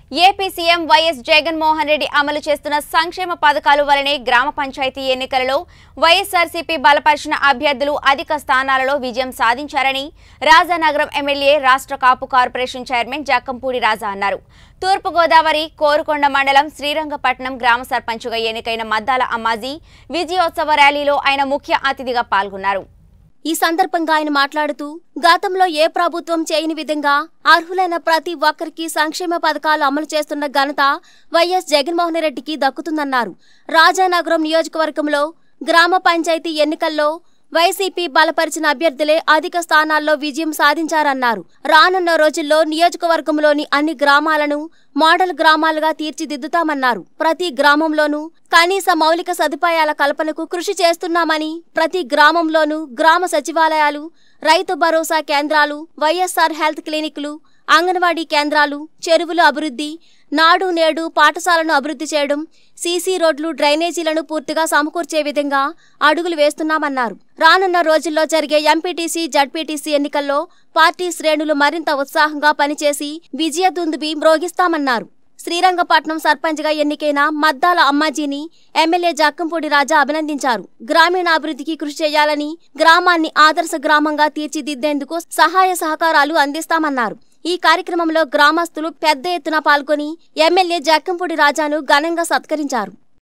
AP CM YS Jaganmohan Reddy అమలు చేస్తున్న సంక్షేమ పథకాలు వలనే గ్రామ పంచాయతీ ఎన్నికలలో వైఎస్ఆర్సీపీ బలపరిచిన అభ్యర్థులు అధిక స్థానాలలో విజయం సాధించారని రాజానగరం ఎమ్మెల్యే రాష్ట్ర కాపు కార్పొరేషన్ చైర్మన్ జక్కంపూడి రాజా అన్నారు తూర్పుగోదావరి కోరుకొండ మండలం శ్రీరంగపట్నం గ్రామ సర్పంచుగా ఎన్నికైన మద్దాల అమ్మాజీ విజయోత్సవ ర్యాలీలో ఆయన ముఖ్య అతిథిగా పాల్గొన్నారు ఈ సందర్భంగా ఆయన మాట్లాడుతూ గతంలో ఏ ప్రభుత్వం చేయని విధంగా అర్హులైన ప్రతి ఒక్కరికి సంక్షేమ పథకాలు అమలు చేస్తున్న ఘనత వైఎస్ జగన్మోహన్ రెడ్డికి దక్కుతుందన్నారు రాజానగరం నియోజకవర్గంలో గ్రామ పంచాయతీ ఎన్నికల్లో వైసీపీ బలపరిచిన అభ్యర్థులే అధిక స్థానాల్లో విజయం సాధించారన్నారు రానున్న రోజుల్లో నియోజకవర్గంలోని అన్ని గ్రామాలను మోడల్ గ్రామాలుగా తీర్చిదిద్దుతామన్నారు ప్రతి గ్రామంలోనూ కనీస మౌలిక సదుపాయాల కల్పనకు కృషి చేస్తున్నామని ప్రతి గ్రామంలోనూ గ్రామ సచివాలయాలు రైతు భరోసా కేంద్రాలు వైఎస్ఆర్ హెల్త్ క్లినిక్లు అంగన్వాడీ కేంద్రాలు చెరువుల అభివృద్ధి నాడు నేడు పాఠశాలను అభివృద్ధి చేయడం సీసీ రోడ్లు డ్రైనేజీలను పూర్తిగా సమకూర్చే విధంగా అడుగులు వేస్తున్నామన్నారు రానున్న రోజుల్లో జరిగే ఎంపీటీసీ జడ్పీటీసీ ఎన్నికల్లో పార్టీ శ్రేణులు మరింత ఉత్సాహంగా పనిచేసి విజయ దుందుబి మ్రోగిస్తామన్నారు శ్రీరంగపట్నం సర్పంచ్గా ఎన్నికైన మద్దాల అమ్మాజీని ఎమ్మెల్యే జక్కంపూడి రాజా అభినందించారు గ్రామీణాభివృద్ధికి కృషి చేయాలని గ్రామాన్ని ఆదర్శ గ్రామంగా తీర్చిదిద్దేందుకు సహాయ సహకారాలు అందిస్తామన్నారు ఈ కార్యక్రమంలో గ్రామస్తులు పెద్ద ఎత్తున పాల్గొని ఎమ్మెల్యే జక్కంపూడి రాజాను ఘనంగా సత్కరించారు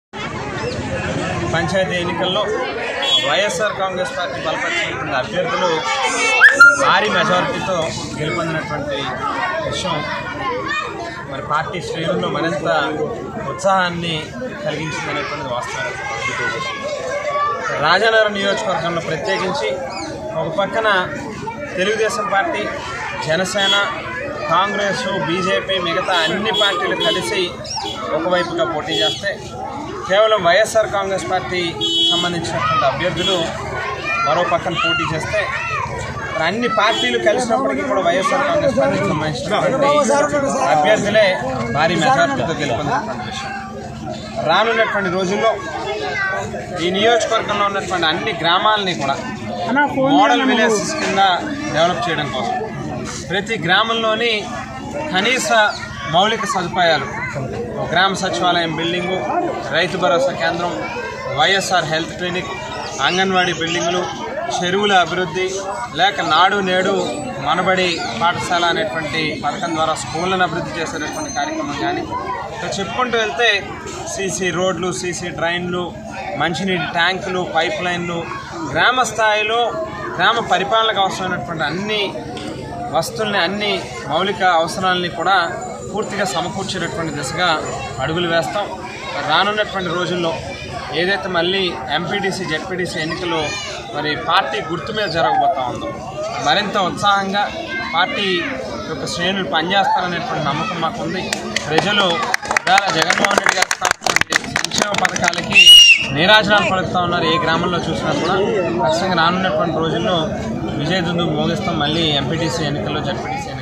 పంచాయతీ ఎన్నికల్లో వైఎస్ఆర్ కాంగ్రెస్ పార్టీ బలపరిచినటువంటి అభ్యర్థులు భారీ మెజారిటీతో గెలుపొందినటువంటి విషయం మరి పార్టీ శ్రేణుల్లో మరింత ఉత్సాహాన్ని కలిగించిందనేటువంటిది వాస్తవం రాజానగరం నియోజకవర్గంలో ప్రత్యేకించి ఒక పక్కన Telugu Desam party Janasena Congress BJP మిగతా అన్ని పార్టీలు కలిసి ఒకవైపుగా పోటీ చేస్తే కేవలం వైఎస్ఆర్ కాంగ్రెస్ పార్టీ సంబంధించినటువంటి అభ్యర్థులు మరో పక్కన పోటీ చేస్తే మరి అన్ని పార్టీలు కలిసినప్పటికీ కూడా వైఎస్ఆర్ కాంగ్రెస్ పార్టీకి సంబంధించినటువంటి అభ్యర్థులే భారీ మెజార్టీతో గెలుపొందినటువంటి విషయం రానున్నటువంటి రోజుల్లో ఈ నియోజకవర్గంలో ఉన్నటువంటి అన్ని గ్రామాలని కూడా మోడల్ విలేజెస్ కింద డెవలప్ చేయడం కోసం ప్రతి గ్రామంలోని కనీస మౌలిక సదుపాయాలు గ్రామ సచివాలయం బిల్డింగు రైతు భరోసా కేంద్రం వైఎస్ఆర్ హెల్త్ క్లినిక్ అంగన్వాడీ బిల్డింగులు చెరువుల అభివృద్ధి లేక నాడు నేడు మనబడి పాఠశాల అనేటువంటి పథకం ద్వారా స్కూళ్ళను అభివృద్ధి చేసేటటువంటి కార్యక్రమం కానీ ఇక చెప్పుకుంటూ వెళ్తే సీసీ రోడ్లు సీసీ డ్రైన్లు మంచినీటి ట్యాంకులు పైప్ లైన్లు గ్రామ స్థాయిలో గ్రామ పరిపాలనకు అవసరమైనటువంటి అన్ని వస్తువుల్ని అన్ని మౌలిక అవసరాలని కూడా పూర్తిగా సమకూర్చేటటువంటి దిశగా అడుగులు వేస్తాం రానున్నటువంటి రోజుల్లో ఏదైతే మళ్ళీ ఎంపీటీసీ జెడ్పీటీసీ ఎన్నికలు మరి పార్టీ గుర్తు మీద జరగబోతా ఉందో మరింత ఉత్సాహంగా పార్టీ యొక్క శ్రేణులు పనిచేస్తారనేటువంటి నమ్మకం మాకు ఉంది ప్రజలు ఇవాళ జగన్మోహన్ రెడ్డి గారు ఇస్తున్నటువంటి సంక్షేమ పథకాలకి నీరాజనాలు పలుకుతా ఉన్నారు ఏ గ్రామంలో చూసినా కూడా ఖచ్చితంగా రానున్నటువంటి రోజుల్లో విజయదుందు మోగిస్తాం మళ్ళీ ఎంపీటీసీ ఎన్నికల్లో జడ్పీటీసీ ఎన్నికల్లో